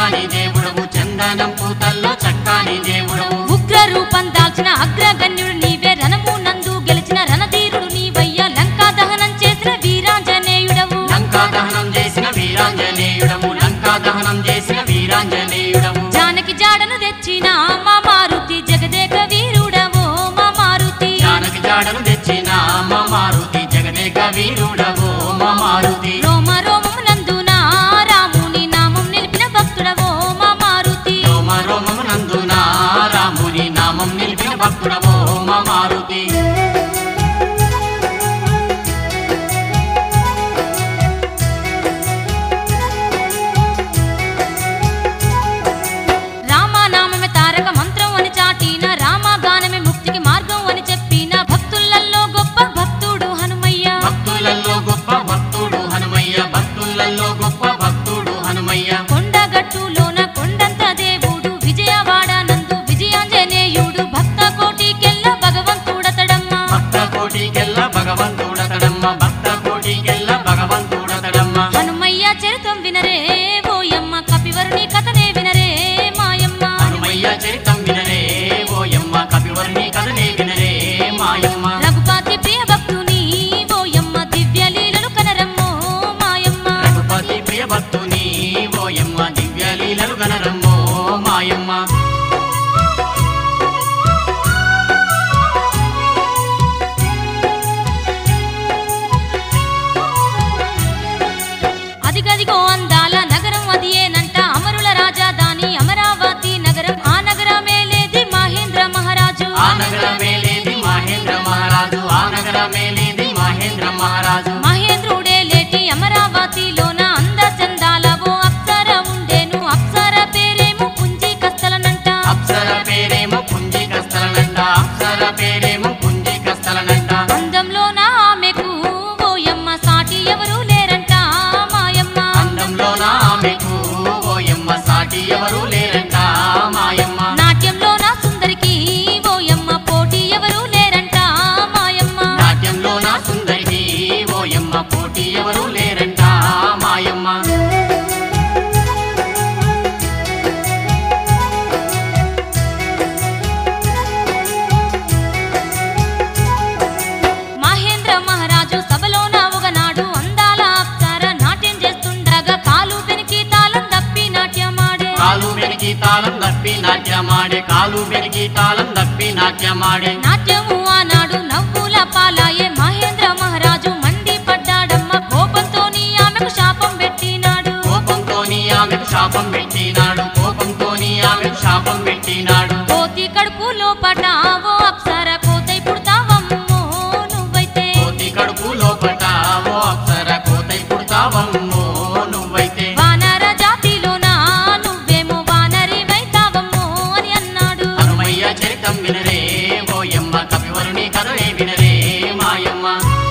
చక్కని దేవుడవు చందనం పూతల్లో చక్కని దేవుడవు ఉగ్ర రూపం దాల్చిన అగ్రగణ్యుడు నీవే రణము నందు గెలిచిన రణధీరుడు నీవయ్యా లంకా దహనం చేసిన వీరాంజనేయుడవు లంకా దహనం చేసిన వీరాంజనేయుడము లంకా దహనం చేసిన వీరాంజనేయుడము జానకి జాడను తెచ్చిన మా మారుతి జగదేక వీరుడవో మా మారుతి జానకి జాడను తెచ్చిన మా మారుతి జగదేక వీరుడవు మా మారుతి రోమ రోమము నందున రాముని నామం నిలిపిన భక్తుడవో మా మారుతి రోమ రోమమునందున రాముని నామం నిలిపిన భక్తుడవో మా మారుతి రామనామమే తారక మంత్రం అని చాటిన రామగానమే ముక్తికి మార్గం అని చెప్పిన భక్తులలో గొప్ప భక్తుడు హనుమయ్య భక్తులలో గొప్ప భక్తుడు హనుమయ్య భక్తులలో గొప్ప భక్తుడు హనుమయ్య కొండగట్టులోన కొండంత దేవుడు విజయవాడ నందు విజయాంజనేయుడు భక్త కోటికెల్ల భగవంతుడతడమ్మ భక్త కోటికెల్ల భగవంతుడతడమ్మ భక్త కోటికెల్ల భగవంతుడతడమ్మ హనుమయ్య చరితం వినరే ఓయమ్మ కపివరుని కథనే వినరే మాయమ్మ హనుమయ్య చరితం వినరే ఓయమ్మ కపివర్ణి కథనే వినరే మాయమ్మ రఘుపతి ప్రియ భక్తుని ఓయమ్మ దివ్య లీలలు కనరమ్మో మాయమ్మ రఘుపతి ప్రియ భక్తుని ఓయమ్మ దివ్య లీలలు గనరమ్మో మాయమ్మ అదిగదిగో అందాల నగరం అది ఏనంట అమరుల రాజధాని అమరావతి నగరం ఆ నగరమే లేది మహేంద్ర మహారాజు ఆ నగరమేలేది మహేంద్ర మహారాజు ఆ నగరమేలేది మహేంద్ర మహారాజు మహేంద్రుడే లేటి అమరావతిలోన అంద చందాల ఓ అప్సర ఉండేను అప్సర పేరేమో పుంజి కస్తలనంట అప్సర పేరేమో పుంజి కస్తలనంట అప్సర పేరేమో పుంజి కస్తలనంట అందంలోన ఆమెకు ఓయమ్మ సాటి ఎవరు లేరంట మాయమ్మ అందంలోన ఆమెకు ఓయమ్మ సాటి ఎవరు లేరంట మాయమ్మ నాట్యంలోన సుందరికి ఓయమ్మ పోటీ ఎవరు లేరంట మాయమ్మ నాట్యంలోన సుందరికి ఓయమ్మ పోటీ ఎవరు లేరంట మాయమ్మ మహేంద్ర మహారాజు సభలోన ఒకనాడు అందాల అప్సర నాట్యం చేస్తుండగా కాలు పెనికి తాళం తప్పి నాట్యమాడే కాలు వెనికి తాళం తప్పి నాట్యమాడే కాలు వెనికి తాళం తప్పి నాట్యమాడే నాట్యము ఆనాడు నవ్వుల పాలాయే మహేంద్ర మహారాజు మండి పడ్డాడమ్మ కోపంతోని ఆమెకు శాపం పెట్టినాడు కోపంతోని ఆమెకు శాపం పెట్టినాడు కోపంతోని ఆమెకు శాపం పెట్టినాడు కోతి కడుపు లోపట ఓ అప్సర కోతై పుడతావమ్మో నువ్వైతే కోతి కడుపు లోపట ఓ అప్సర కోతై పుడతావమ్మో నువ్వైతే వానర జాతిలోన నువ్వేమో వానరివైతావమ్మో అని అన్నాడు హనుమయ్య చరితం వినరే ఓయమ్మ కవివరుని కథనే వినరే మాయమ్మ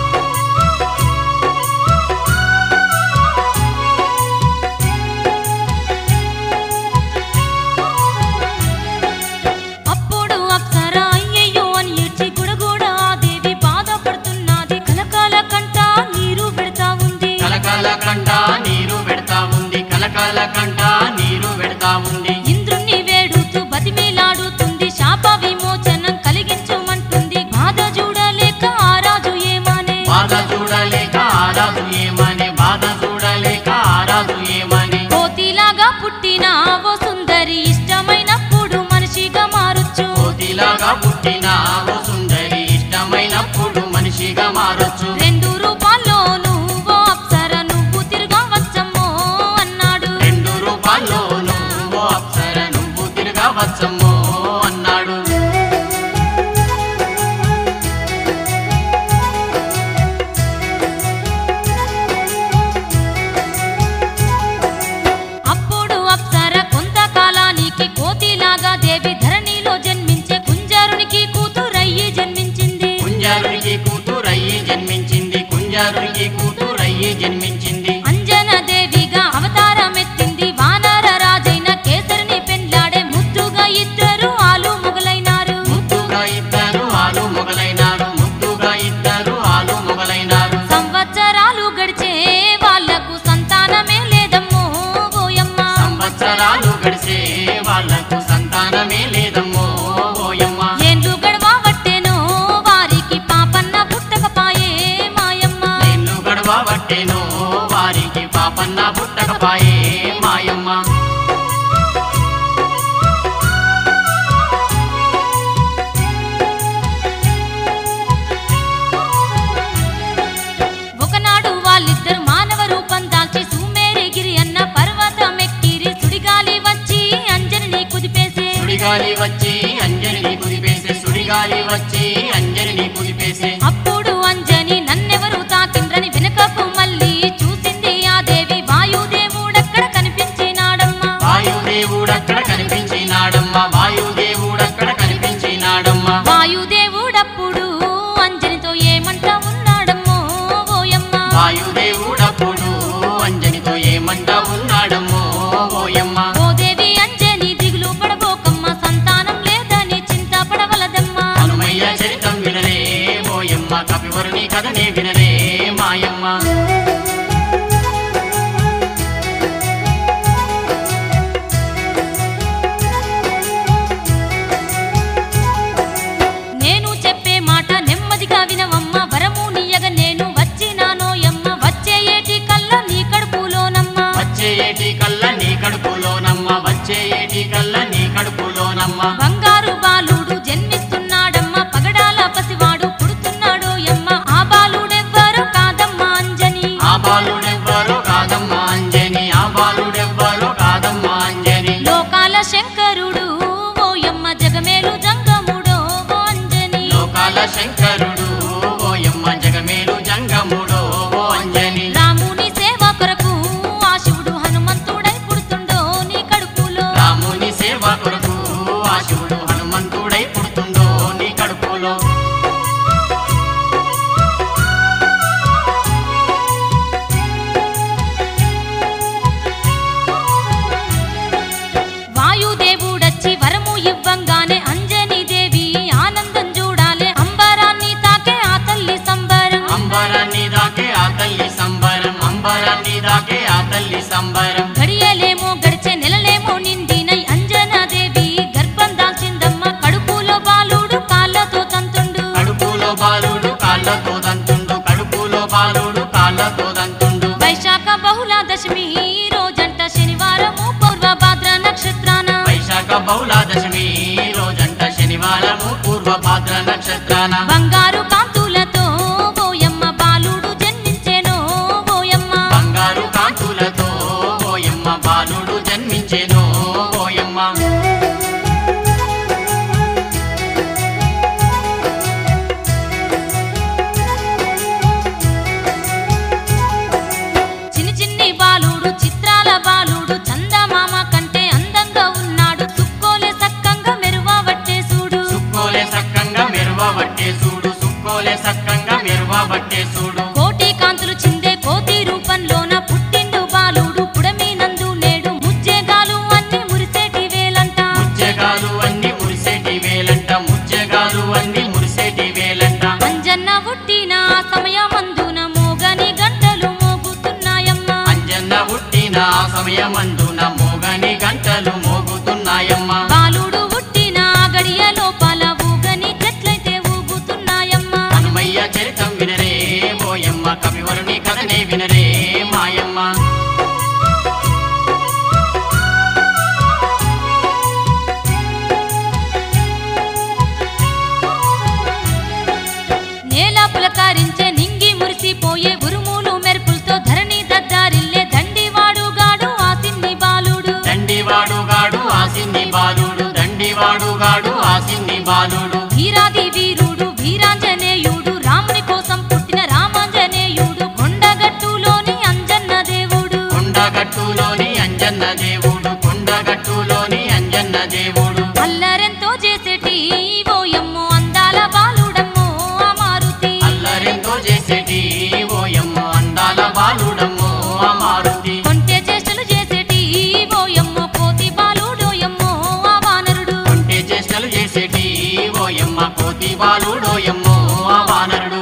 అప్పుడు అప్సర అయ్యయ్యో అని ఏడ్చి గుడగూడ ఆ దేవి బాధపడుతున్నది కలకాల కంట నీరు పెడతా ఉంది కలకల కంట నీరు పెడతా ఉంది కలకల కంట నీరు పెడతా ఉంది ఇంద్రుణ్ణి వేడుతూ బతిమిలాడుతుంది శాప విమోచనం కలిగించమంటుంది బాధ చూడలేక ఆ రాజు ఏమనే బాధ చూడలేక ఆరాధు ఏమని బాధ చూడలేక ఆరాధు ఏమని కోతిలాగా పుట్టిన ఓ సుందరి ఇష్టమైనప్పుడు మనిషిగా మారొచ్చు కోతిలాగా పుట్టిన ఓ సుందరి ఇష్టమైనప్పుడు మనిషిగా మారొచ్చు రెండు రూపాల్లో నువ్వు అప్సర నువ్వు తిరగవచ్చమ్మో అన్నాడు రెండు రూపాల్లో నువ్వు అప్సర నువ్వు తిరగవచ్చమ్మో అన్నాడు అప్పుడు అప్సర కొంతకాలానికి కోతిలాగా దేవి ధరణిలో జన్మించే కుంజరునికి కూతురయ్యే పాపన్న పుట్టకపాయే మాయమ్మ ఒకనాడు వాళ్ళిద్దరు మానవ రూపం దాల్చి సుమేరిగిరి అన్న పర్వతం ఎక్కిరి సుడిగాలి వచ్చి అంజని కుదిపేసే సుడిగాలి వచ్చి అంజలిని కుదిపేసే సుడిగాలి వచ్చి అంజలిని కుదిపేసే అప్పుడు అంజని నన్నెవరు తాకిండ్రని వెనుకకు మళ్ళీ చూసింది ఆ దేవి వాయుదేవుడక్కడ కనిపించినాడమ్మా వాయుదేవుడక్కడ కనిపించినాడమ్మ వాయుదేవుడక్కడ కనిపించినాడమ్మ వాయుదేవుడప్పుడు అంజనితో ఏమంట ఉన్నాడమ్మో ఓయమ్మ వాయుదేవుడప్పుడు అంజనితో ఏమంట ఉన్నాడమ్మో ఓయమ్మ ఓ దేవి అంజని దిగులు పడబోకమ్మ సంతానం లేదని చింత పడవలదమ్మా హనుమయ్య చరితం వినలే ఓయమ్మ కపివరుని కథనే వినలే మాయమ్మ నేను చెప్పే మాట నెమ్మదిగా వినవమ్మ వరము నీయగ నేను వచ్చినానోయమ్మ వచ్చే ఏటి కల్లా నీ కడుపులోనమ్మ వచ్చే ఏటి కల్ల నీ కడుపులోనమ్మ వచ్చే ఏటి కల్ల నీ కడుపులోనమ్మ బంగారు బాలుడు జన్మిస్తున్నాడమ్మ పగడాల పసివాడు పుడుతున్నాడోయమ్మ ఆ బాలుడెవ్వరు కాదమ్మ అంజని ఆ బాలుడెవ్వరో కాదమ్మ అంజని ఆ బాలుడెవ్వరో కాదమ్మ అంజని లోకాల శంకరుడు ఓయమ్మ జగమేలు జంగముడో ఓ అంజని లోకాల శంకరుడు ఓయమ్మ జగమేలు జంగముడో ఓ అంజని రాముని సేవ కొరకు ఆ శివుడు హనుమంతుడై పుడుతుండో నీ కడుపులో రాముని సేవ కొరకు ఆ శివుడు హనుమంతుడై పుడుతుందో నీ కడుపులో వాయుదేవుడచ్చి వరము ఇవ్వంగానే అంజని దేవి ఆనందం చూడాలే అంబరాన్ని తాకే ఆ తల్లి సంబరం అంబరాన్ని దాకే ఆ తల్లి సంబరం అంబరాన్ని దాకే ఆ తల్లి సంబరం గడియలేమో గడిచే నెలలేమో నిండినై అంజనాదేవి గర్భం దాల్చిందమ్మ కడుపులో బాలుడు కాళ్ళతో తంతుండు కడుపులో బాలుడు కాళ్ళతో దంతుండు కడుపులో బాలుడు కాళ్ళతో దంతుండు వైశాఖ బహుళ దశమి రోజంట శనివారము పూర్వ భాద్ర నక్షత్రాన వైశాఖ బహుళ దశమి రోజంట శనివారము పూర్వ భాద్ర నక్షత్రాన బంగారు కాంతులతో ఓయమ్మ బాలుడు జన్మించెనో ఓయమ్మ బంగారు కాంతులతో ఓయమ్మ బాలుడు జన్మించెను ఓయమ్మ చిన్ని చిన్ని బాలుడు చిత్రాల బాలుడు చందమామ కంటే అందంగా ఉన్నాడు సుక్కోలే సక్కంగా మెరువా వట్టే చూడు సుక్కోలే సక్కంగా మెరువ బట్టే చూడు సుక్కోలే సక్కంగా మెరువ బట్టే చూడు కోటి కాంతులు చిందే కోతి రూపంలోన పుట్టిండు బాలుడు పుడమి నందు నేడు ముజ్జేగాలు అన్ని మురిసేటి వేలంట ముచ్చెగాలు అన్ని మురిసేటి వేలంట ముచ్చెగాలు అన్ని మురిసేటి వేలంట అంజన్న పుట్టిన ఆ సమయమందున మోగని గంటలు మోగుతున్నాయమ్మా అంజన్న పుట్టిన ఆ సమయమందున మోగని గంటలు మోగుతున్నాయమ్మ బాలుడు పుట్టిన ఆ గడియ లోపల ఊగని చెట్లయితే ఊగుతున్నాయమ్మా హనుమయ్య చరితం వినరే ఓయమ్మ కవివరుని కథనే వినరే మాయమ్మ నేల పులకారించే నింగి మురిసిపోయే ఉరుములు మెరుపులతో ధరణి దద్దారిల్లే దండివాడుగాడు ఆ సిన్ని బాలుడు దండివాడుగాడు ఆసిన్ని బాలుడు దండివాడుగాడు ఆసిన్ని బాలుడు వీరాది వీరుడు వీరాంజనేయుడు రాముని కోసం పుట్టిన రామాంజనేయుడు కొండగట్టులోని అంజన్న దేవుడు కొండగట్టులోని అంజన్న దేవుడు కొండగట్టులోని అంజన్న దేవుడు అల్లరెంతో చేసేటి ఓయమ్మో అందాల బాలుడమ్మో ఆ మారుతి అల్లరెంతో చేసేటి ఓయమ్మ అందాల బాలుడమ్మో ఆ మారుతి కొంటె చేష్టలు చేసేటి ఓయమ్మో కోతి బాలుడోయమ్మో ఆ వానరుడు కొంటే చేష్టలు చేసేటి ఓయమ్మ కోతి బాలుడోయమ్మో ఆ వానరుడు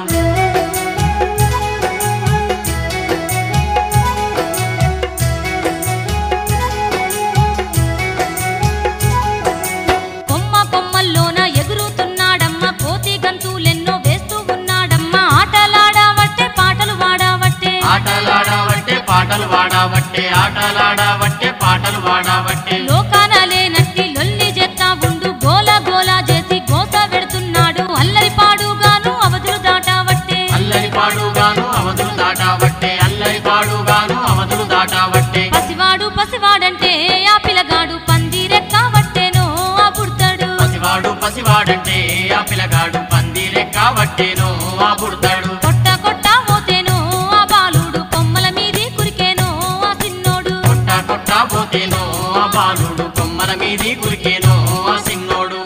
కొమ్మ కొమ్మల్లోన ఎగురుతున్నాడమ్మ కోతి గంతులెన్నో వేస్తూ ఉన్నాడమ్మ ఆటలాడావట్టే పాటలు వాడావట్టే ఆటలాడవట్టే పాటలు వాడా పాడావట్టే ఆటలాడావట్టే పాటలు పాడావట్టే లోకాన లేనట్టి లొల్లి చేత్తా ఉండు గోల గోల చేసి గోస పెడుతున్నాడు అల్లరి పాడుగాను అవధులు దాటావట్టే అల్లరి పాడుగాను అవధులు దాటావట్టే అల్లరి పాడుగాను అవధులు దాటావట్టే పసివాడు పసివాడంటే ఆ పిల్లగాడు పందిరెక్కవట్టేనో ఆ పుడతాడు పసివాడు పసివాడంటే ఆ పిల్లగాడు పందిరెక్క వట్టేనో ఆ బుడతాడు కొట్ట కొట్ట పోతేనో ఆ బాలుడు కొమ్మల మీది కురికేనో ఆ చిన్నోడు కొట్ట కొట్ట పోతేనో ఆ బాలుడు కొమ్మల మీది కురికేనో ఆ సిన్నోడు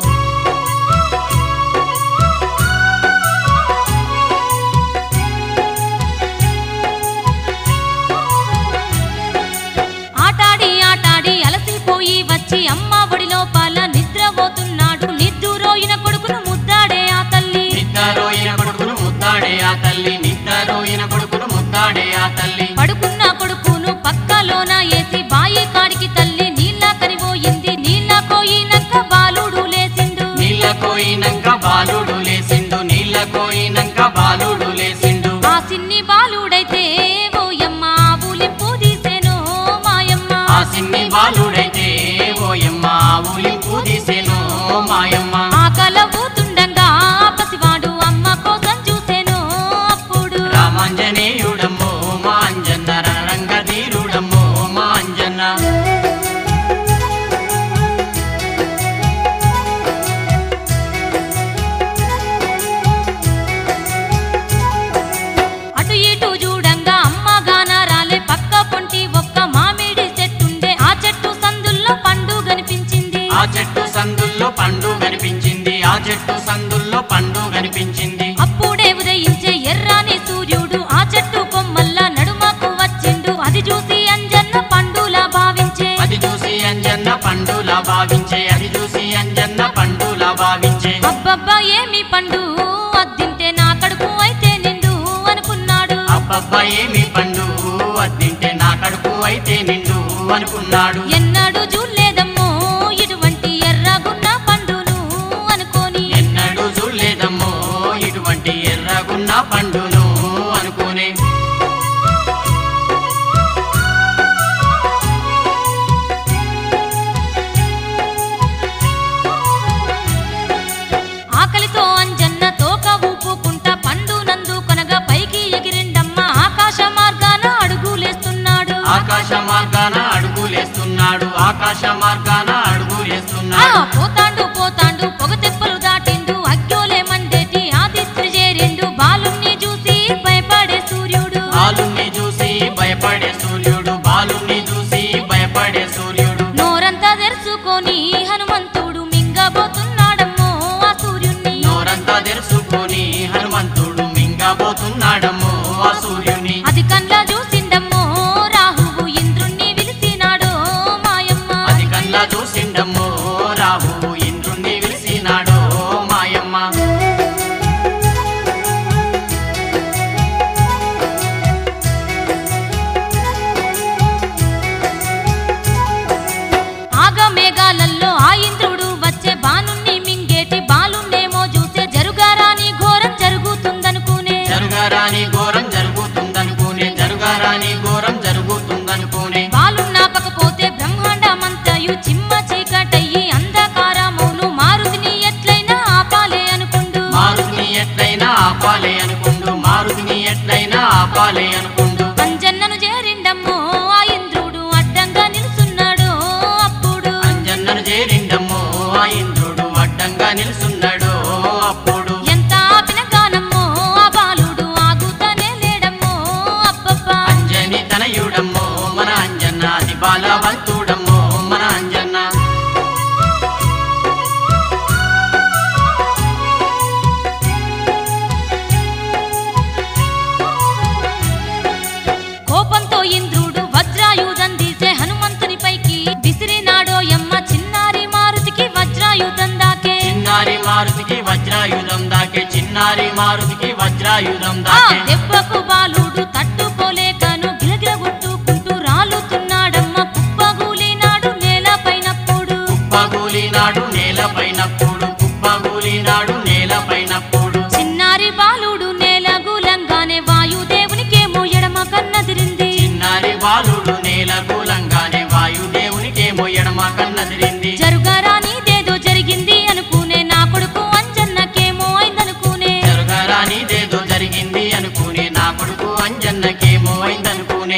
ఆటాడి ఆటాడి అలసిపోయి వచ్చి అమ్మ ఒడి లోపల నిద్రపోతున్నాడు నిద్దురోయిన కొడుకును ముద్దాడే ఆ తల్లి నిద్రరోయిన కొడుకును ముద్దాడే ఆ తల్లి నిద్రరోయిన కొడుకును ముద్దాడే ఆ తల్లి పడుకున్న కొడుకును పక్కలోన ఏసి బాయి కాడికి తల్లి నీళ్ళ కనిపోయింది నీళ్ళ కోయినక్క బాలుడు లేసిండు నీళ్ళ కోయినంక బాలుడు లేసిండు నీళ్ళ కోయినంక బాలుడు లేసిండు ఆ సిన్ని బాలుడైతే ఓయమ్మ ఊలింపు తీసేనో మాయమ్మ ఆ సిన్ని బాలుడైతే ఓయమ్మ ఊలింపు తీసేనో మాయమ్మ ఆకల ఊతుండంగా పసివాడు అమ్మ కోసం చూసేనో అప్పుడు రామాంజనేయుడమ్మో మా అంజన్న రణరంగధీరుడమ్మో మా అంజన్న అటు ఇటు చూడంగా అమ్మ గాన రాలే పక్క పొంటి ఒక్క మామిడి చెట్టుండే ఆ చెట్టు సందుల్లో పండు కనిపించింది ఆ చెట్టు సందుల్లో పండు కనిపించింది ఆ చెట్టు సందుల్లో పండు కనిపించింది అప్పుడే ఉదయించే ఎర్రాని సూర్యుడు ఆ చెట్టు కొమ్మల్ల నడుమకు వచ్చిండు అది చూసి అంజన్న పండులా భావించే అది చూసి అంజన్న పండులా భావించే అది చూసి అంజన్న పండులా భావించే అబ్బబ్బా ఏమి పండు అద్దింటే నా కడుపు అయితే నిండు అనుకున్నాడు అబ్బబ్బా ఏమి పండు అద్దింటే నా కడుపు అయితే నిండు అనుకున్నాడు ఎన్నడూ చూడలేదమ్మో ఇటువంటి ఎర్రగున్న పండును అనుకోని ఎన్నడూ చూడలేదమ్మో ఇటువంటి ఎర్రగున్న పండును అనుకునే ఆకలితో అంజన్న తోక ఊపుకుంటా పండు నందు కొనగా పైకి ఎగిరిండమ్మ ఆకాశ మార్గాన అడుగులేస్తున్నాడు ఆకాశ మార్గాన అడుగులేస్తున్నాడు ఆకాశ మార్గాన ఆ అడుగులేస్తున్నాడు పోతాండు పోతాండు పొగ తెప్పలు దాటిండు అగ్గోలే మండేటి ఆదిత్రి చేరిండు బాలుణ్ణి చూసి భయపడే సూర్యుడు బాలుణ్ణి చూసి భయపడే సూర్యుడు బాలుణ్ణి చూసి భయపడే సూర్యుడు నోరంతా తెరుచుకొని హనుమంతుడు మింగబోతున్నాడమ్మో ఆ సూర్యుణ్ణి నోరంతా తెరుచుకొని హనుమంతుడు మింగబోతున్నాడమ్మో ఆ సూర్యుని అది కండ్ల చూసిండమ్మో రాహువు ఇంద్రుణ్ణి విలిసినాడో మాయమ్మ అది కల్లా చూసిండమ్మో రాహు ఇంద్రుణ్ణి విలిసినాడో మాయమ్మ ఆగమేఘాలల్లో ఆ ఇంద్రుడు వచ్చే బాణుణ్ణి మింగేటి బాలుణ్ణేమో చూసే జరుగారాని ఘోరం జరుగుతుందనుకునే జరుగారాని ఘోరం జరుగుతుందనుకునే జరుగారాని ఘోరం జరుగుతుందనుకునే బాలున్నాపకపోతే బ్రహ్మాండమంతయు చిమ్మ చీకటయ్యి అంధకారమును మారుతిని ఎట్లయినా ఆపాలే అనుకుండు మారుతిని ఎట్లయినా ఆపాలే అనుకుండు మారుతిని ఎట్లయినా ఆపాలే అనుకుండు అంజన్నను చేరిండమ్మో ఆ ఇంద్రుడు అడ్డంగా నిలుచున్నాడు అప్పుడు అంజన్నను చేరిండమ్మో ఆ ఇంద్రుడు అడ్డంగా నిలుసున్నాడు అప్పుడు ఎంత ఆపిన గానమ్మో ఆ బాలుడు ఆగుతానే లేడమ్మో అబ్బబ్బా అంజని తనయుడమ్మో మన అంజన్న అతి బాలవంతుడమ్మో మన అంజన్న కోపంతో ఇంద్రుడు వజ్రాయుధం తీసే హనుమంతుని పైకి విసిరినాడో యమ్మ చిన్నారి మారుతికి వజ్రాయుధం దాకే చిన్నారి మారుతికి వజ్రాయుధం దాకే చిన్నారి మారుతికి వజ్రాయుధం ఆ దాకే దెబ్బకు బాలుడు తట్టుకోలేకను గిలగిల కొట్టుకుంటూ రాలుతున్నాడమ్మ కుప్పగూలినాడు నేలపైనప్పుడు కుప్పగూలినాడు నేలపైనప్పుడు కుప్పగూలినాడు నేలపైనప్పుడు చిన్నారి బాలుడు నేల గూలంగానే వాయుదేవునికేమో ఎడమ కన్నదిరింది చిన్నారి బాలుడు నేల కూలంగానే వాయుదేవునికేమో ఎడమ కన్నదిరింది జరుగరానిదేదో జరిగింది అనుకునే నా కొడుకు అంజన్నకేమో అయిందనుకునే జరగరానిదేదో జరిగింది అనుకునే నా కొడుకు అంజన్నకేమో అయిందనుకునే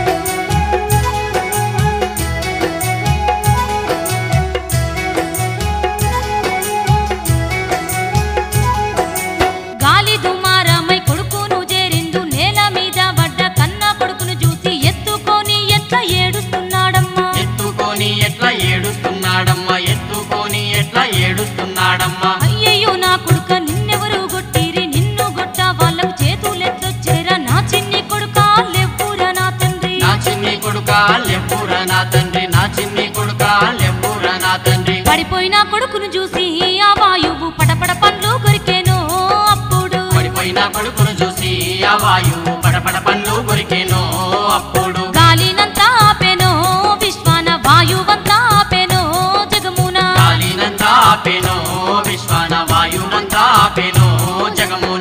గాలి దుమారమై కొడుకును చేరిందు నేల మీద పడ్డ కన్న కొడుకును చూసి ఎత్తుకొని ఎట్లా ఏడుస్తున్నాడమ్మా ఎత్తుకొని ఎట్లా ఏడుస్తున్నాడమ్మా ఎత్తుకొని ఎట్లా ఏడుస్తున్నాడమ్మా అయ్యయ్యో నా కొడుక నిన్నెవరు కొట్టిరి నిన్ను గొట్ట వాళ్ళకు చేతులెత్తొచ్చేరా నా చిన్ని కొడుక లెవ్వురా నా తండ్రి నా చిన్ని కొడుక లెప్పురా నా తండ్రి నా చిన్ని కొడుక లెప్పురా నా తండ్రి పడిపోయిన కొడుకును చూసి ఆ వాయువు పడపడ పండ్లు కొరికేను అప్పుడు పడిపోయిన కొడుకును చూసి ఆ వాయువు పడపడ పండ్లు కొరికేనో అప్పుడు గాలినంతా ఆపెను విశ్వాన వాయువంతా ఆపెను జగమున గాలినంతా ఆపేనో విశ్వాన వాయునంతా ఆపేనో జగమున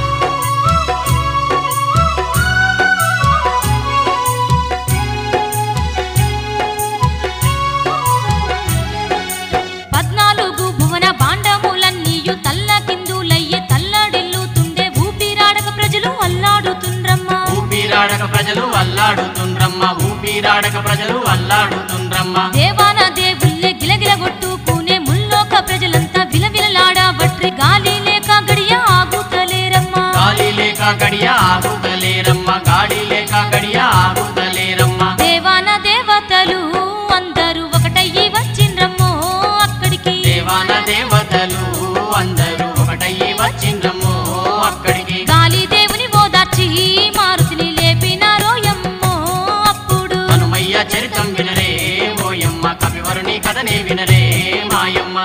పద్నాలుగు భువన బాండములన్నీయు తల్ల కిందులయ్యే తల్లడిల్లుతుండే ఊపిరాడక ప్రజలు అల్లాడుతుండ్రమ్మా ఊపిరాడక ప్రజలు అల్లాడుతుండ్రమ్మ ఊపిరాడక ప్రజలు అల్లాడుతుండ్రమ్మ దేవాన దేవుళ్ళే గిలగిల కొట్టుకునే ముల్లోక ప్రజలంతా విలవిలలాడబట్రి గాలి లేక గడియ ఆగుతలేరమ్మా గాలి లేక గడియ ఆగుతలేరమ్మ గాడి లేక గడియ ఆగుతలేరమ్మ దేవాన దేవతలు అందరూ ఒకటయ్యి వచ్చిండ్రమ్మో అక్కడికి దేవాన దేవతలు అందరూ ఒకటయ్యి వచ్చిండ్రమ్మో అక్కడికి గాలి దేవుని ఓదార్చి మారుతిని లేపినారోయమ్మో అప్పుడు హనుమయ్య చరితం వినరే ఓయమ్మ కవివరుని కథనే వినరే మాయమ్మ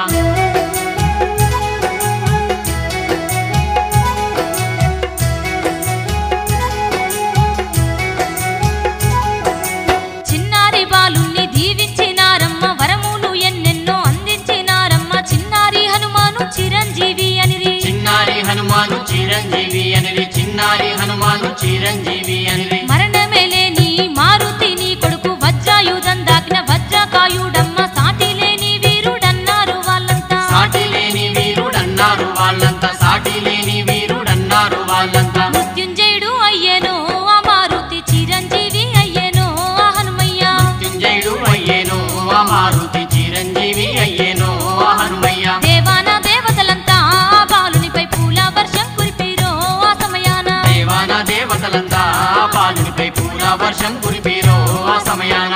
చిన్నారి బాలుణ్ణి దీవించినారమ్మ వరములు ఎన్నెన్నో అందించినారమ్మ చిన్నారి హనుమాను చిరంజీవి అనిరి చిన్నారి హనుమాను చిరంజీవి అనిరి చిన్నారి హనుమాను చిరంజీవి అనిరి మరణమే లేని మారుతి నీ కొడుకు వజ్రాయుధం దాకిన వజ్రకాయుడమ్మ సాటి లేని వీరుడన్నారు వాళ్ళంతా సాటి లేని వీరుడన్నారు వాళ్ళంతా సాటి లేని వీరుడన్నారు వాళ్ళంతా మృత్యుంజయుడు అయ్యేనో ఆ మారుతి చిరంజీవి అయ్యేనో ఆ హనుమయ్య మృత్యుంజయుడు అయ్యేనో ఆ మారుతి చిరంజీవి అయ్యేనో ఆ హనుమయ్య దేవాన దేవతలంతా ఆ బాలునిపై పూల వర్షం కురిపిరో ఆ సమయాన దేవాన దేవతలంతా బాలునిపై పూల వర్షం కురిపిరో ఆ సమయాన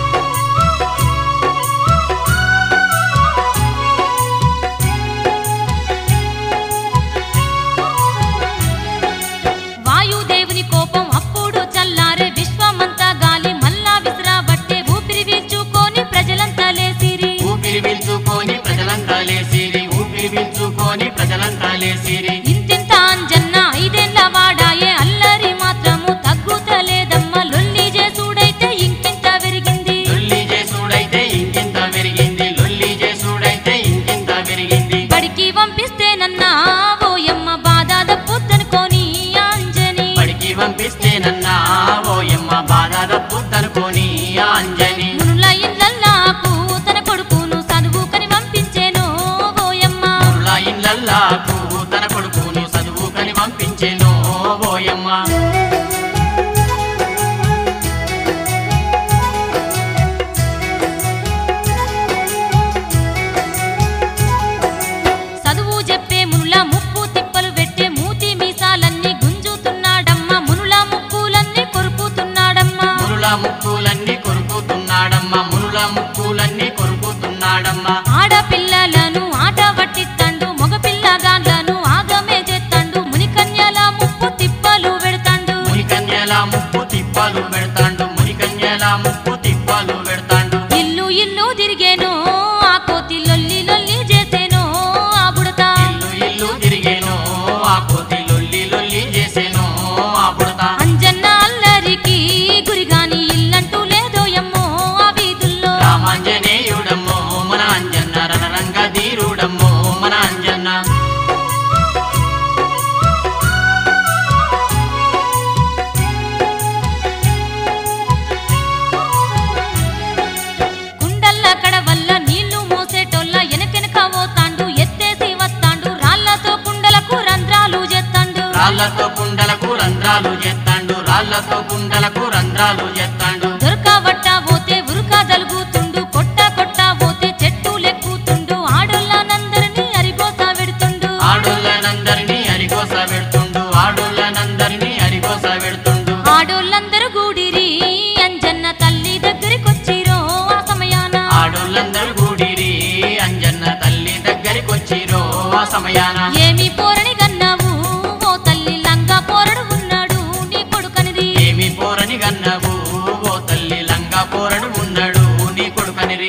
వాయుదేవుని కోపం అప్పుడు చల్లారే విశ్వమంతా గాలి మల్లా విసిరాబట్టే ఊపిరి పీల్చుకొని ప్రజలంతా లేసిరి ఊపిరి పీల్చుకొని ప్రజలంతా లేసిరి ఊపిరి పీల్చుకొని ప్రజలంతా లేసిరి ఇంతింత అంజన్న ఐదేళ్ల వాడాయే అల్లరి మాత్రము తగ్గుతలేదమ్మ లొల్లి చేసుడైతే ఇంకింత పెరిగింది లొల్లి చేసుడైతే ఇంకింత పెరిగింది లొల్లి చేసుడైతే ఇంకింత పెరిగింది బడికి పంపిస్తేనన్నా ఓయమ్మ బాధ దప్పుద్దనుకొని అంజని బడికి పంపిస్తేనన్నా ఓయమ్మ బాధ తప్పుద్దనుకొని ఆ అంజని మునుల ఇళ్ళల్లాకు తన కొడుకును చదువుకని పంపించేను ఓయమ్మ మురుల ఇళ్ళల్లాకు తన కొడుకును చదువుకని పంపించెను ఓయమ్మ చదువు చెప్పే మునుల ముప్పు తిప్పలు పెట్టే మూతి మీసాలన్నీ గుంజుతున్నాడమ్మ మునుల ముక్కులన్నీ కొరుకుతున్నాడమ్మా మురుల ముక్కులన్నీ కొరుకుతున్నాడమ్మ మురుల ముక్కులన్నీ కొరుకుతున్నాడమ్మ ఆడపిల్లలను ఆట పట్టిత్తండు మగపిల్లగాళ్ళను ఆగమే చేత్తండు మునికన్యల ముప్పు తిప్పలు పెడతాండు మునికన్యల ముప్పు తిప్పాలు పెడతాండు మునికన్యల ముప్పు తిప్పాలు పెడతాండు ఇల్లు ఇల్లు తిరిగేను ఆ కోతి లొల్లి లొల్లి చేసేను ఆ బుడత ఇల్లు ఇల్లు తిరిగేను ఆ కోతి లొల్లి లొల్లి చేసేను ఆ బుడత అంజన్న అల్లరికి గురిగాని ఇల్లంటూ లేదోయమ్మో ఆ వీధుల్లో రాళ్ళతో కుండలకు రంధ్రాలు ఎత్తాండు దొరకబట్ట పోతే ఉరుకా దలుగుతుండు కొట్ట కొట్ట పోతే చెట్టు లెక్కుతుండు ఆడోళ్ళనందరినీ అరిగోస పెడుతుండు ఆడోళ్ళనందరినీ అరిగోస పెడుతుండు ఆడోళ్ళనందరినీ అరిగోస పెడుతుండు ఆడోళ్ళందరూ గూడిరి అంజన్న తల్లి దగ్గరికొచ్చిరో ఆ సమయాన ఆడోళ్ళందరూ కూడిరి అంజన్న తల్లి దగ్గరికొచ్చిరో ఆ సమయాన ఏమి పోరని గన్నావు ఓ తల్లి లంగా పోరడు ఉన్నాడు నీ కొడుకనిది ఏమి పోరని గన్నవు ఓ తల్లి లంగా పోరడు ఉన్నాడు నీ కొడుకనిరి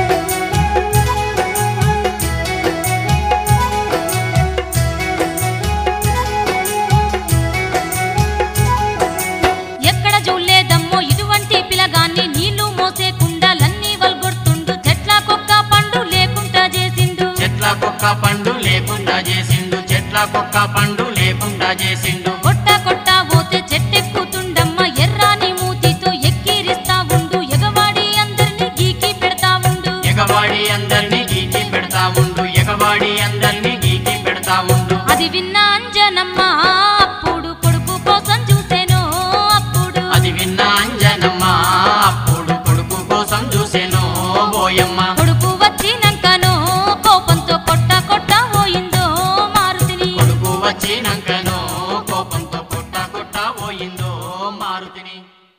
ఎక్కడ చూడలేదమ్మో ఇటువంటి పిలగాన్ని నీళ్లు మోసే కుండలన్నీ వల్గొడుతుండు చెట్ల కొక్క పండు లేకుండా చేసిండు చెట్ల కుక్క పండు లేకుండా చేసిండు చెట్ల కుక్క పండు లేకుండా చేసిండు కొట్ట కొట్ట పోతే చెట్టెక్కుతుండమ్మ ఎర్రాని మూతితో ఎక్కిరిస్తా ఉండు ఎగవాడి అందరినీ గీకి పెడతా ఉండు ఎగవాడి అందరినీ గీకి పెడతా ఉండు ఎగవాడి అందరినీ గీకి పెడతా ఉండు అది విన్న అంజనమ్మ అప్పుడు కొడుకు కోసం చూసేను అప్పుడు అది విన్న అంజనమ్మ అప్పుడు కొడుకు కోసం చూసెను ఓయమ్మ కొడుకు వచ్చినంకనో కోపంతో కొట్ట కొట్ట పోయిందో మారుతిని కొడుకు వచ్చినాకనో కోపంతో కొట్ట కొట్ట పోయిందో మారుతిని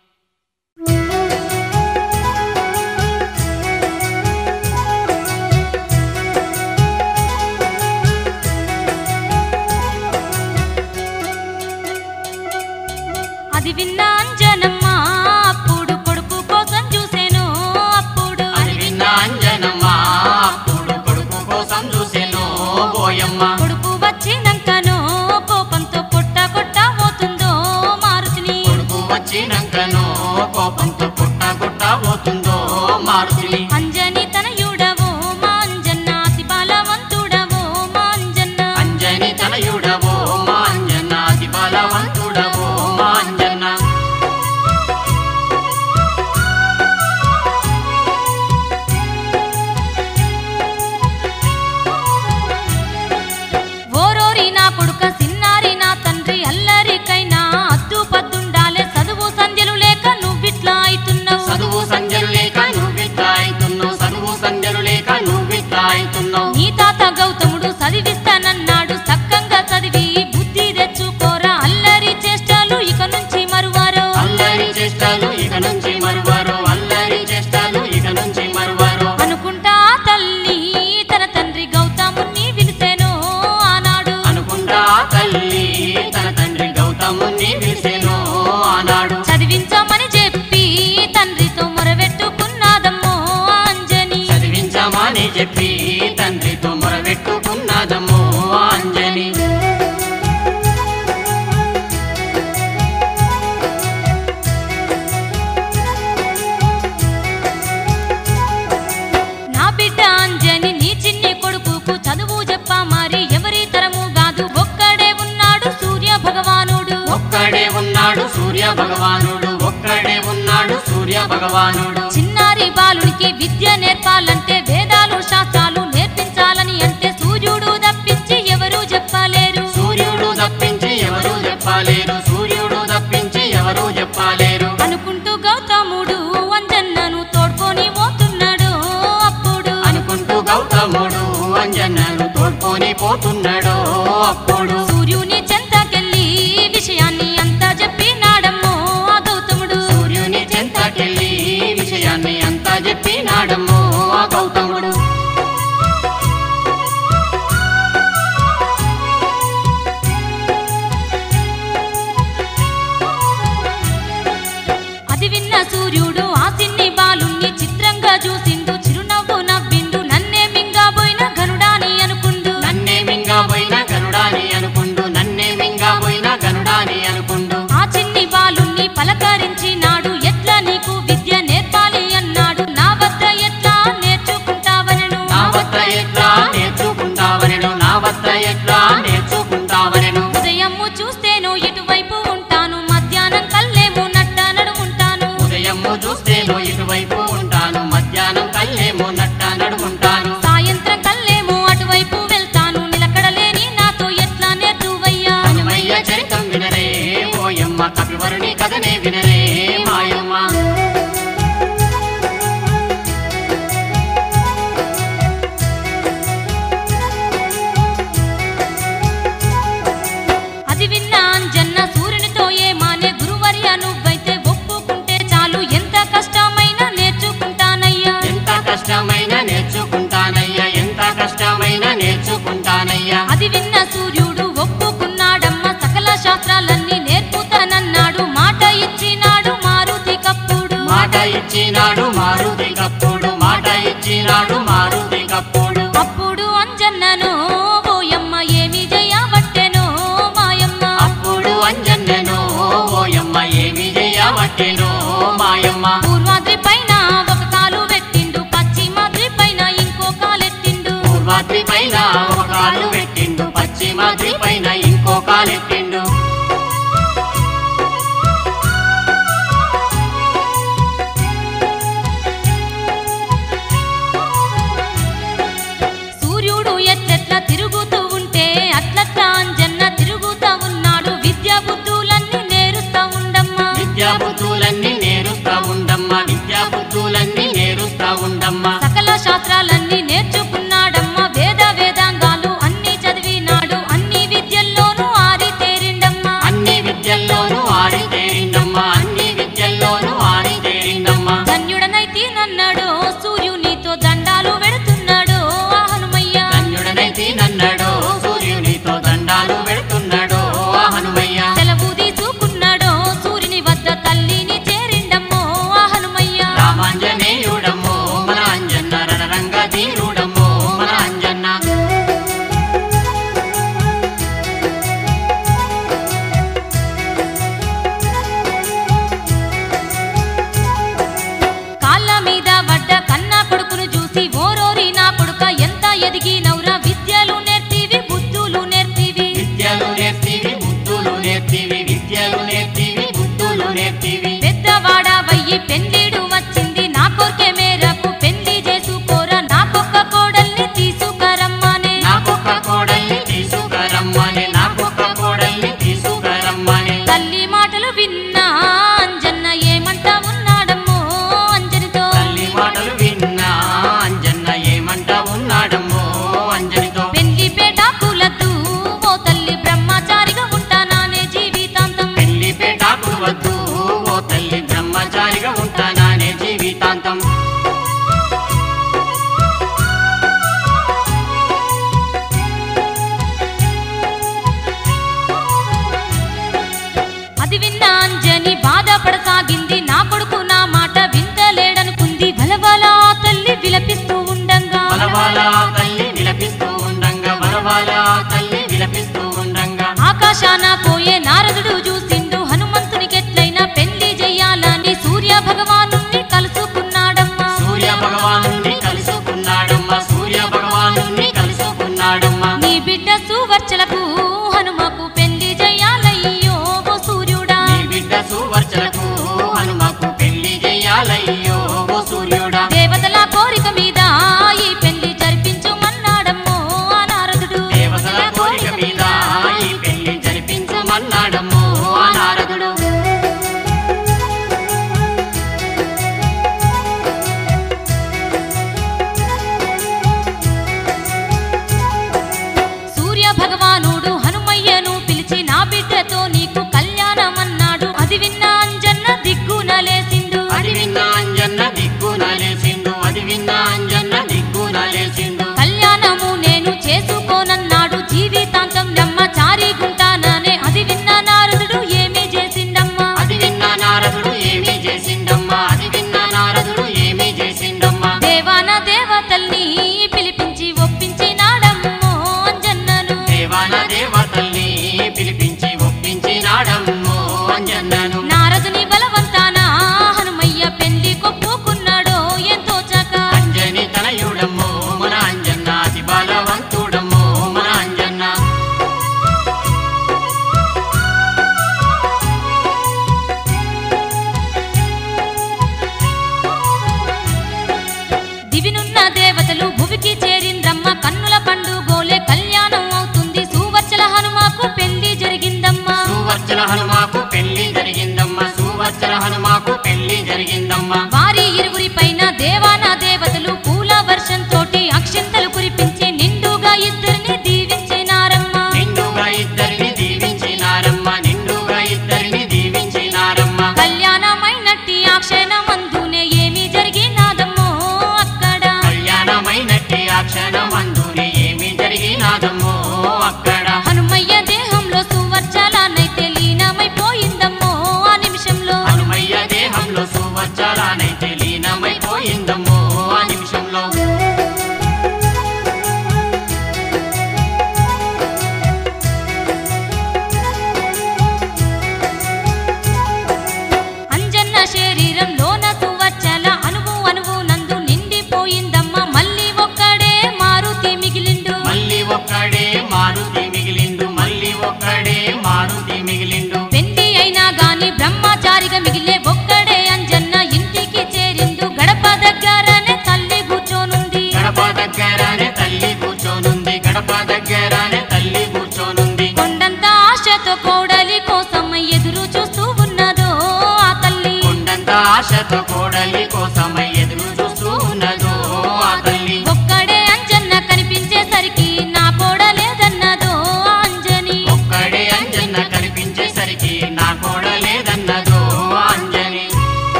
అది విన్న అంజనమ్మ అప్పుడు కొడుకు కోసం చూసేను అప్పుడు అది విన్న అంజనమ్మ అప్పుడు కొడుకు కోసం చూసెను ఓయమ్మ కొడుకు వచ్చినంకనో కోపంతో కొట్ట కొట్ట పోతుందో మారుతిని కొడుకు వచ్చినాకనో కోపంతో కొట్ట కొట్ట పోతుందో మారుతిని అంజని తనయుడవో మా అంజన్న అతి బలవంతుడవో మా అంజన్న అంజని తనయుడవో మా అంజన్న అతి బలవంతుడవో మా అంజన్న ఓరోరి నా కొడుక సిన్నారి నా తండ్రి అల్లరికైనా అద్దు పద్దుండాలే చదువు సంధ్యలు లేక నువ్విట్లా అవుతున్నావు చదువు సంధ్యలు లేక నువ్విట్లా అవుతున్నావు చదువు సంధ్యలు లేక నువ్విట్లా అవుతున్నావు నీ తాత గౌతముడు చదివిస్తానన్నాడు సక్కంగా చదివి బుద్ధి తెచ్చుకోరా అల్లరి చేష్టాలు ఇక నుంచి మరువారో అల్లరి చేష్టాలు ఇక నుంచి మరువారు అల్లరి చేష్టాలు ఇక నుంచి మరువారు అనుకుంటా ఆ తల్లి తన తండ్రి గౌతముని పిలిసెను ఆనాడు అనుకుంటా తల్లి తన తండ్రి గౌతముని పిలిచెను ఆనాడు చదివించమని చెప్పి తండ్రితో మొరబెట్టుకున్నాదమ్మో అంజని చదివించమని చెప్పి తండ్రితో మొరబెట్టుకున్నదమ్మో అంజని నా బిడ్డ అంజని నీ చిన్ని కొడుకుకు చదువు చెప్పా మరి ఎవరి తరము కాదు ఒక్కడే ఉన్నాడు సూర్య భగవానుడు ఒక్కడే ఉన్నాడు సూర్య భగవానుడు ఒక్కడే ఉన్నాడు సూర్య భగవానుడు చిన్నారి బాలునికి విద్య నేర్పాలంటే వేదాలు శాస్త్రాలు నేర్పించాలని అంటే సూర్యుడు తప్పించి ఎవరు చెప్పలేరు సూర్యుడు తప్పించి ఎవరు చెప్పలేరు సూర్యుడు తప్పించి ఎవరు చెప్పలేరు అనుకుంటూ గౌతముడు అంజన్నను తోడ్కొని పోతున్నాడు అప్పుడు అనుకుంటూ గౌతముడు అంజన్నను తోడ్కొని పోతున్నాడు అప్పుడు సూర్యుని చెంతకెళ్ళి విషయాన్ని అంతా చెప్పినాడమ్మో ఆ గౌతముడు సూర్యుని చెంతకెళ్ళి విషయాన్ని అంతా చెప్పినాడమ్మో ఆ గౌతముడు అది విన్న సూర్యుడు ఆ సిన్ని బాలుణ్ణి చిత్రంగా చూసిండు చిరునవ్వు నవ్విండు నన్నే మింగాబోయిన గనుడాని అనుకుండు నన్నే మింగా పోయిన గరుడాని అనుకుండు నన్నే మింగా పోయిన గరుడాని అనుకుండు ఆ చిన్ని బాలుణ్ణి పలకరించినాడు ఎట్లా నీకు విద్య నేర్పాలి అన్నాడు నా వద్ద ఎట్లా నేర్చుకుంటావనను నా వద్ద ఎట్లా నేర్చుకుంటావనెను నా వద్ద ఎట్లా నేర్చుకుంటావనెను ఉదయము చూస్తేను ఇటువైపు ఉంటాను మధ్యాహ్నం కల్లేమో నట్ట నడుముంటాను ఉదయము చూస్తేను ఇటువైపు ఉంటాను మధ్యాహ్నం కల్లేమో నట్ట నడుముంటాను సాయంత్రం కల్లేమో అటువైపు వెళ్తాను నిలకడలేని నాతో ఎట్లా నేర్చువయ్యా హనుమయ్య చరితం వినరే ఓయమ్మ కపివరుని కథనే దీపాలెట్టిండు సూర్యుడు ఎట్లెట్ల తిరుగుతూ ఉంటే అట్లట్ల అంజన్న తిరుగుతా ఉన్నాడు విద్యా బుద్ధులన్నీ నేరుస్తా ఉండమ్మా విద్యా బుద్ధులన్నీ నేరుస్తా ఉండమ్మా విద్యా బుద్ధులన్నీ నేరుస్తా ఉండమ్మా సకల శాస్త్రాలన్నీ నేర్చుకున్నాడమ్మా వేద వేదాంగాలు అన్ని చదివినాడు అన్ని విద్యల్లోనూ ఆరి తేరిండమ్మా అన్ని విద్యల్లోనూ ఆడి తేరిండమ్మా అన్ని విద్యల్లోనూ ఆడి తేరిండమ్మా ధన్యుడనైతే నన్నాడు సూర్యునితో దండాలు వెడుతున్నాడు ఆ హనుమయ్య ధన్యుడనైతే నన్నడో సూర్యునితో దండాలు పెడుతున్నాడో ఆ హనుమయ్య సెలవు తీసుకున్నాడో సూర్యుని వద్ద తల్లిని చేరిండమ్మో ఆ హనుమయ్య రామాంజనేయుడమ్మో మన అంజన్న రణరంగ ధీరుడమ్మో మన అంజన్న కాళ్ళ మీద వడ్డ కన్నా కొడుకును చూసి ఓరోరి నా కొడుక ఎంత ఎదిగినవురా విద్యలు నేర్తివి బుద్ధులు నేర్తివి విద్యలు నేర్తివి బుద్ధులు నేర్తివి విద్యలు నేర్తివి బుద్ధులు నేర్తివి పెద్దవాడ వయ్యి పెళ్లిడు వచ్చింది నా కోరికే మేరకు పెళ్లి చేసుకోరా నాకొక్క కోడల్ని తీసుకరమ్మనే నాకొక్క కోడల్ని తీసుకురమ్మని నాకొక్క కోడల్ని తీసుకురమ్మని తల్లి మాటలు విన్నా అంజన్న ఏమంటా ఉన్నాడమ్మో అంజనితో తల్లి మాటలు విన్నా అంజన్న ఏమంట ఉన్నాడమ్మో అంజనితో పెళ్లి పేట పూలద్దు ఓ తల్లి బ్రహ్మచారిగా ఉంటానానే జీవితాంతం పెళ్లి పేటాకులు వద్దు ఓ తల్లి బ్రహ్మచారిగా ఉంటానానే జీవితాంతం అది విన్న అంజని బాధపడసాగింది నా కొడుకు నా మాట వింటలేడనుకుంది బలబల ఆ తల్లి విలపిస్తూ ఉండంగా బలవాల తల్లి విలపిస్తూ ఉండంగా బలవాల తల్లి విలపిస్తూ ఉండంగా ఆకాశాన పోయే నారదుడు చూసిండు హనుమంతునికి ఎట్లయినా పెళ్లి చెయ్యాలని సూర్య భగవాను కలుసుకున్నాడమ్మా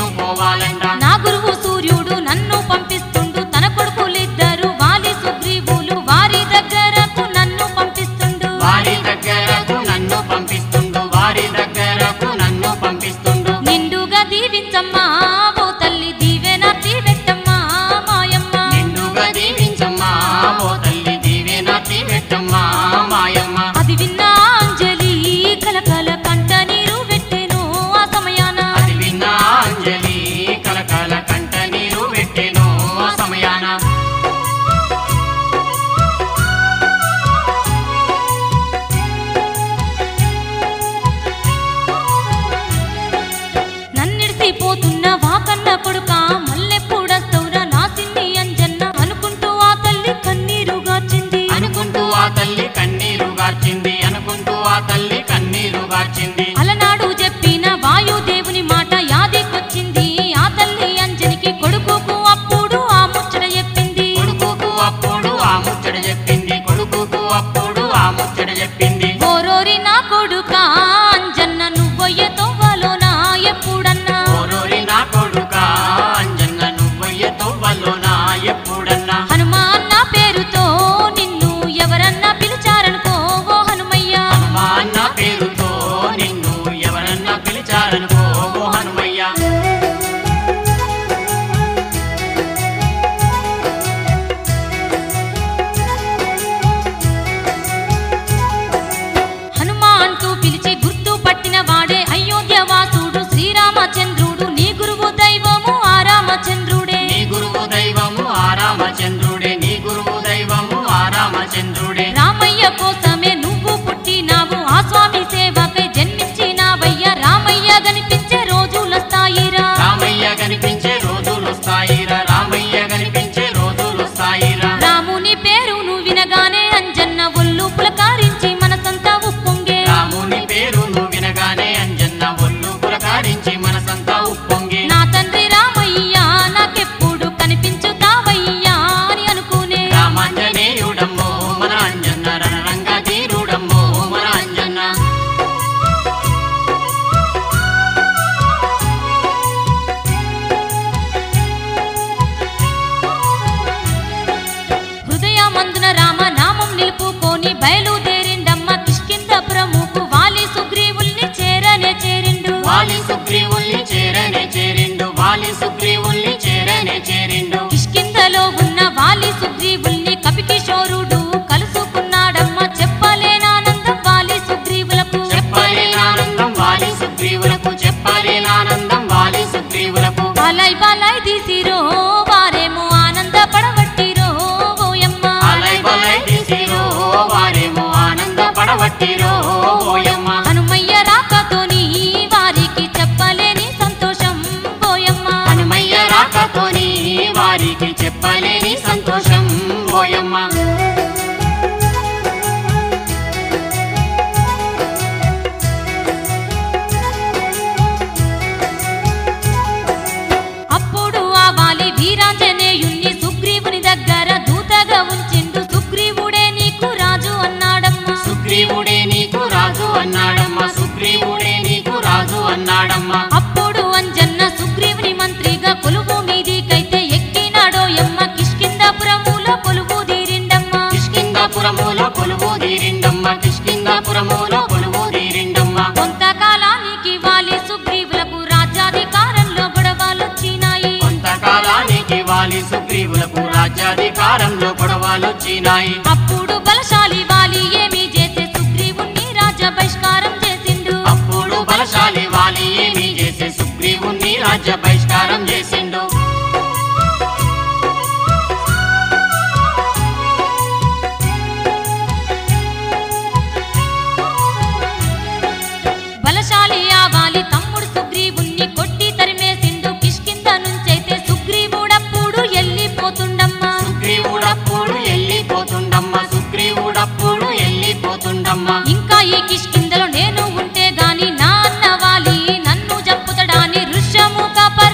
నేను పోవాలంట నా గురువు సూర్యుడు నన్ను పంపిస్తుండు తన కొడుకులిద్దరు వాలి సుగ్రీవులు వారి దగ్గరకు నన్ను పంపిస్తుండు వారి దగ్గరకు నన్ను పంపిస్తుండు వారి దగ్గరకు నన్ను పంపిస్తుండు నిండుగా దీవించమ్మా ఓ తల్లి దీవెనార్తి పెట్టమ్మా మాయమ్మ నిండుగా దీవించమ్మా ఓ తల్లి దీవెనాతి పెట్టమ్మా మాయమ్మ అది విన్న అంజలి కలకల కంట నీరు పెట్టెను ఆ సమయాన అది విన్న అంజలి కలకల కంట నీరు పెట్టెను ఆ సమయాన నన్నిడిసిపోతున్న వాకన్న కొడుక మల్లెప్పుడస్తవురా నా సిన్ని అంజన్న అనుకుంటూ ఆ తల్లి కన్నీరు గార్చింది అనుకుంటూ ఆ తల్లి కన్నీరు గార్చింది అనుకుంటూ ఆ తల్లి కన్నీరు గార్చింది అలనాడు చెప్పిన వాయుదేవుని మాట యాదికొచ్చింది ఆ తల్లి అంజనికి కొడుకుకు అప్పుడు ఆ ముచ్చట చెప్పింది కొడుకుకు అప్పుడు ఆ ముచ్చట చెప్పింది కొడుకుకు అప్పుడు ఆ ముచ్చట చెప్పింది ఓరోరి నా కొడుక అంజన్న నువ్వొయ్య తొవ్వలోనా ఎప్పుడన్నా ఓరోరి నా కొడుక అంజన్న నువ్వయ్య తొవ్వలోనా ఎప్పుడన్నా హనుమా అన్న పేరుతో నిన్ను ఎవరన్నా పిలిచారనుకో ఓ హనుమయ్య హనుమా అన్న పేరుతో నిన్ను ఎవరన్నా పిలిచారనుకో ఓ హనుమయ్య హనుమా అంటూ పిలిచి గుర్తు పట్టిన వాడే అయోధ్య వాసుడు శ్రీరామచంద్రుడు నీ గురువు దైవము ఆ రామచంద్రుడే నీ గురువు దైవము ఆ రామచంద్రుడే నీ గురువు దైవము ఆ రామచంద్రుడే రామయ్య కోసమే నువ్వు పుట్టినావు ఆ స్వామి సేవకై జన్మించినావయ్య రామయ్య కనిపించే రోజులొస్తాయిరా రామయ్య కనిపించే రోజులొస్తాయిరా రామయ్య కనిపించే రోజులొస్తాయిరా రాముని పేరును వినగానే అంజన్న ఒళ్ళు పులకారించి మనసంతా ఉప్పొంగే రాముని పేరును వినగానే అంజన్న ఒళ్ళు పులకారించి మనసంతా ఉప్పొంగి నా తండ్రి రామయ్య నాకెప్పుడు కనిపించుతావయ్యా అని అనుకునే రామాంజనేయుడమ్మో మన అంజన్న రణరంగ ధీరుడమ్మో మన అంజన్న హృదయమందున రామ నామం నిలుపుకొని బయలుదేరిండమ్మ కిష్కిందపురముకు వాలి సుగ్రీవుల్ని చేరనే చేరిండు వాలి సుగ్రీవుల్ని చేరనే చేరిండు వాలి సుగ్రీవుల్ని చేరనే చేరిండు కిష్కిందలో ఉన్న వాలి సుగ్రీవుల్ని కపికిషోరుడు కలుసుకున్నాడమ్మ చెప్పలేనానందం వాలి సుగ్రీవులకు చెప్పలేనానందం వాలి సుగ్రీవులకు చెప్పలేనానందం వాలి సుగ్రీవులకు బాలై బాలై తీసిరో వారేమో ఆనందపడబట్టిరో ఓయమ్మ అలై బలై తీసిరో వారేమో ఆనంద పడబట్టిరో ఓయమ్మ హనుమయ్య రాకతోని వారికి చెప్పలేని సంతోషం ఓయమ్మ హనుమయ్య రాకతోని వారికి చెప్పలేని సంతోషం ఓయమ్మ అప్పుడు ఆ వాలి వీరాంజనేయుణ్ణి సుగ్రీవుని దగ్గర దూతగా ఉంచిండు సుగ్రీవుడే నీకు రాజు అన్నాడమ్మా సుగ్రీవుడే నీకు రాజు అన్నాడమ్మ సుగ్రీవుడే నీకు రాజు అన్నాడమ్మ అప్పుడు అంజన్న సుగ్రీవుని మంత్రిగా కొలువు మీదికైతే ఎక్కినాడో యమ్మ కిష్కిందాపురములో కొలువు తీరిండమ్మా కిష్కిందాపురములో కొలువు తీరిండమ్మ కిష్కిందాపురములో కొలువు తీరిండమ్మ కొంతకాలానికి వాలి సుగ్రీవులకు రాజ్యాధికారంలో గొడవలొచ్చినాయి కొంతకాలానికి వాలి సుగ్రీవులకు రాజ్యాధికారంలో గొడవలొచ్చినాయి అప్పుడు బలశాలి వాలి ఏమి చేసే సుగ్రీవుణ్ణి రాజ్య బహిష్కారం చేసిండు అప్పుడు బలశాలి వాలి ఏమి చేసే సుగ్రీవుణ్ణి రాజ్య బహిష్కారం చేసిండు బలశాలి ఆ వాలి తమ్ముడు సుగ్రీవుణ్ణి కొట్టి తరిమేసిండు కిష్కింద నుంచైతే సుగ్రీవుడప్పుడు ఎల్లిపోతుండమ్మా సుగ్రీవుడప్పుడు వెళ్ళిపోతుండమ్మ సుగ్రీవుడప్పుడు వెళ్ళిపోతుండమ్మ ఇంకా ఈ కిష్కిందలో నేను ఉంటే గాని నా అన్న వాలి నన్ను చంపుతడాని ఋష్యము కాపర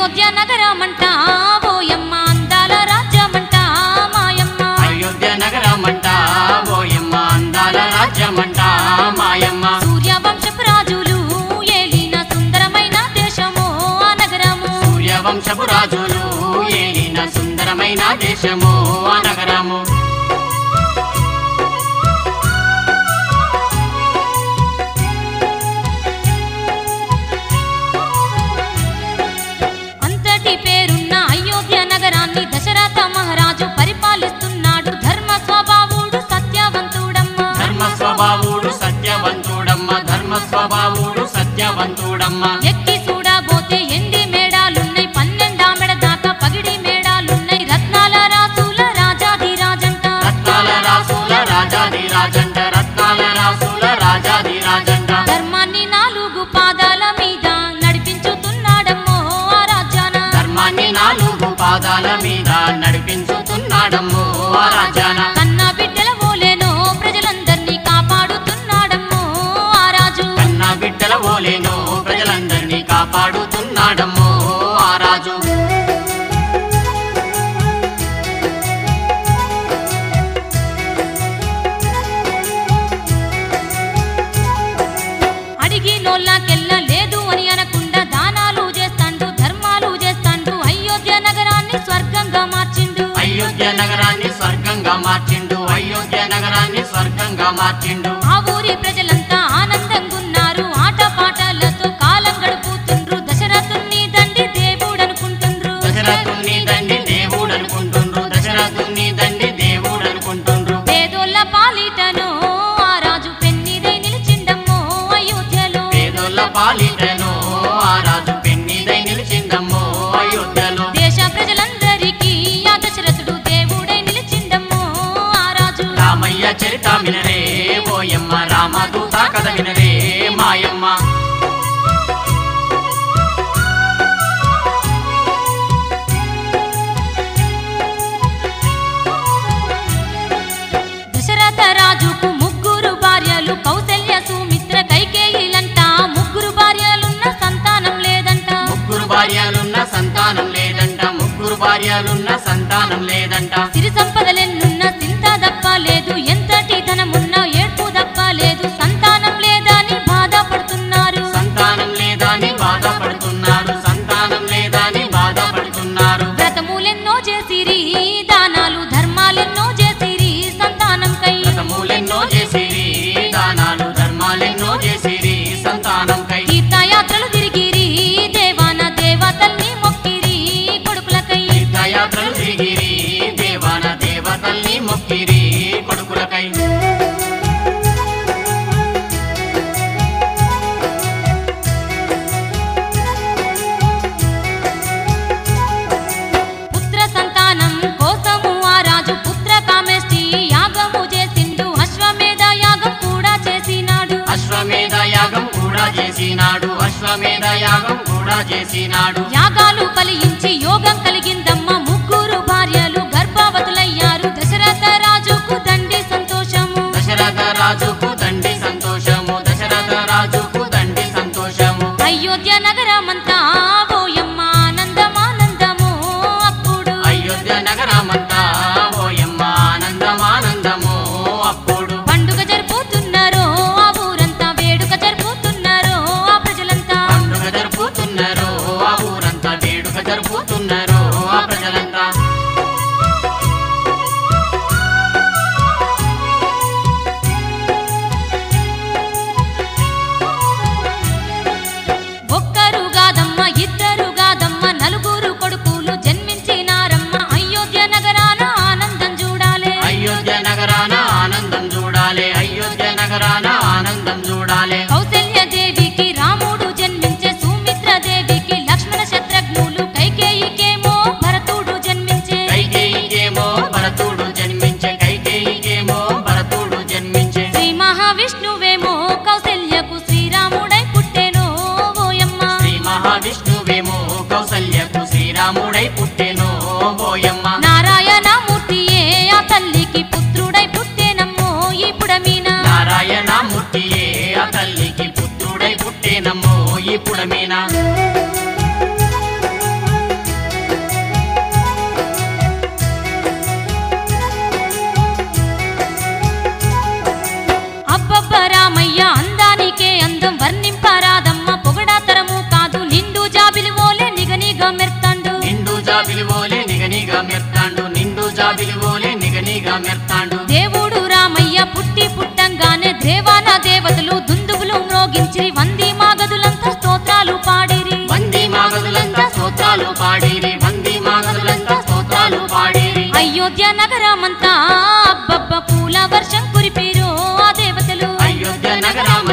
అయోధ్య నగరమంట ఓయమ్మ అందాల రాజ్యమంట మాయమ్మ అయోధ్య నగరమంట ఓయమ్మ అందాల రాజ్యమంట మాయమ్మ సూర్యవంశపు రాజులు ఏలిన సుందరమైన దేశము ఆ నగరము సూర్యవంశపు రాజులు ఏలిన సుందరమైన దేశము ఆ నగరము అంతటి పేరున్న అయోధ్య నగరాన్ని దశరథ మహారాజు పరిపాలిస్తున్నాడు ధర్మ స్వభావుడు సత్యవంతుడమ్మ ధర్మ స్వభావుడు సత్యవంతుడమ్మ ధర్మ స్వభావుడు సత్యవంతుడమ్మ ఎక్కి చూడబోతే ఎండి మేడాలున్నాయి పన్నెండామెడ దాకా పగిడి మేడాలున్నాయి రత్నాల రాసుల రాజాది రాజంట రత్నాల రాసుల రాజాది రాజంట రత్నాల రాసుల రాజాది రాజంట ధర్మాన్ని నాలుగు పాదాల మీద నడిపించుతున్నాడమ్మో ఆ రాజ్యాన ధర్మాన్ని నాలుగు పాదాల మీద నడిపించుతున్నాడమ్మో ఆ రాజాన కన్న బిడ్డల ఓలేనో ప్రజలందరినీ కాపాడుతున్నాడమ్మో ఆ రాజు కన్న బిడ్డల ఓలేనో ప్రజలందరినీ కాపాడుతున్నాడమ్మో ఆ రాజు అడిగి నోళ్ళకెళ్ళ లేదు అని అనకుండా దానాలు చేస్తాండు ధర్మాలు చేస్తాండు అయోధ్య నగరాన్ని స్వర్గంగా మార్చిండు అయోధ్య నగరాన్ని స్వర్గంగా మార్చిండు అయోధ్య నగరాన్ని స్వర్గంగా మార్చిండు ఆ ఊరి ప్రజలంతా ఆనందంగున్నారు ఆట పాటలతో కాలం గడుపుతుండ్రు దశరథుణ్ణి దండి దేవుడనుకుంటుండ్రు దశరథుని దండి దేవుడు అనుకుంటుండ్రు దశరథుని దండి దేవుడు అనుకుంటుండ్రు పేదోళ్ళ పాలిటను ఆ రాజు పెన్నిదై నిలిచిండమ్మో అయోధ్యలో పేదోళ్ళ పాలిటను ఆ రాజు పెన్నిదై నిలిచిందమ్మో అయోధ్యలో దేశ ప్రజలందరికీ ఆ దశరథుడు దేవుడై నిలిచిండమ్మో ఆ రాజు రామయ్య చరిత వినరే ఓయమ్మ రామదూత కథ వినరే మాయమ్మ దశరథ రాజుకు ముగ్గురు భార్యలు కౌసల్య సుమిత్ర కైకేయిలంట ముగ్గురు భార్యలున్న సంతానం లేదంట ముగ్గురు భార్యలున్న సంతానం లేదంట ముగ్గురు భార్యలున్న సంతానం లేదంట సిరి సంపదలెన్నున్న చింత దప్ప లేదు ఎంతటి ధనమున్నా ఏడ్పు దప్ప లేదు సంతానం లేదని బాధపడుతున్నారు సంతానం లేదని బాధపడుతున్నారు సంతానం లేదని బాధపడుతున్నారు వ్రతములెన్నో చేసిరి దానాలు ధర్మాలెన్నో చేసిరి సంతానం కై వ్రతములెన్నో చేసిరి దానాలు ధర్మాలెన్నో చేసిరి సంతానం కై తీర్థయాత్రలు తిరిగిరి దేవాన దేవతల్ని మొక్కిరి కొడుకులకై తీర్థయాత్రలు తిరిగిరి దేవాన దేవతల్ని మొక్కిరి కొడుకులకై పుత్ర సంతానం కోసము ఆ రాజు పుత్ర కామేష్టి యాగము చేసిండు అశ్వమేధ యాగం కూడా చేసినాడు అశ్వమేధ యాగం కూడా చేసినాడు అశ్వమేధ యాగం కూడా చేసినాడు యాగాలు ఫలించి యోగం కలిగిందమ్మ ముగ్గురు భార్యలు గర్భవతులయ్యారు దశరథ రాజుకు దండి సంతోషము దశరథ రాజుకు దండి సంతోషము దశరథ రాజుకు దండి సంతోషము అయోధ్య నగరమంతా ఓయమ్మ ఆనందమానందము అప్పుడు అయోధ్య నగరమంతా ఓయమ్మ ఆనందమానందము అప్పుడు పండుగ జరుపుతున్నారో ఆ ఊరంతా వేడుక జరుపుతున్నారో ఆ ప్రజలంతా పండుగ జరుపుతున్నారు ఆ ఊరంతా వేడుక జరుపుతున్నారు ఆ ప్రజలంతా ఒక్కరు గాదమ్మ ఇద్దరు గాదమ్మ నలుగురు కొడుకులు జన్మించినారమ్మ అయోధ్య నగరాన ఆనందం చూడాలే అయోధ్య నగరాన ఆనందం చూడాలి అయోధ్య నగరాన ఆనందం చూడాలి కౌసల్య దేవికి రాముడు జన్మించే సుమిత్ర దేవికి లక్ష్మణ శత్రుఘ్నులు కైకేయికేమో భరతుడు జన్మించే కైకేయికేమో భరతుడు జన్మించే కైకేయికేమో భరతుడు జన్మించే శ్రీ మహావిష్ణువేమో కౌసల్యకు శ్రీరాముడై పుట్టెనో ఓయమ్మ శ్రీ మహావిష్ణువేమో కౌసల్యకు శ్రీరాముడై పుట్టెనో బోయమ్మ నారాయణమూర్తియే ఆ తల్లికి పుత్రుడై పుట్టెనమ్మో ఇప్పుడమీన నారాయణమూర్తియే ఆ తల్లికి పుత్రుడై పుట్టేనమ్మో ఇప్పుడమేనా జాబిలి ఓలే నిగనిగా మెర్తాండు నిండు జాబిలి ఓలే నిగనిగా మెర్తాండు దేవుడు రామయ్య పుట్టి పుట్టంగానే దేవాన దేవతలు దుందువులు మ్రోగించిరి వంది మాగదులంతా స్తోత్రాలు పాడిరి వంది మాగదులంతా స్తోత్రాలు పాడిరి వంది మాగదులంతా స్తోత్రాలు పాడిరి అయోధ్య నగరమంతా అబ్బబ్బ పూల వర్షం కురిపిరో ఆ దేవతలు అయోధ్య నగరామ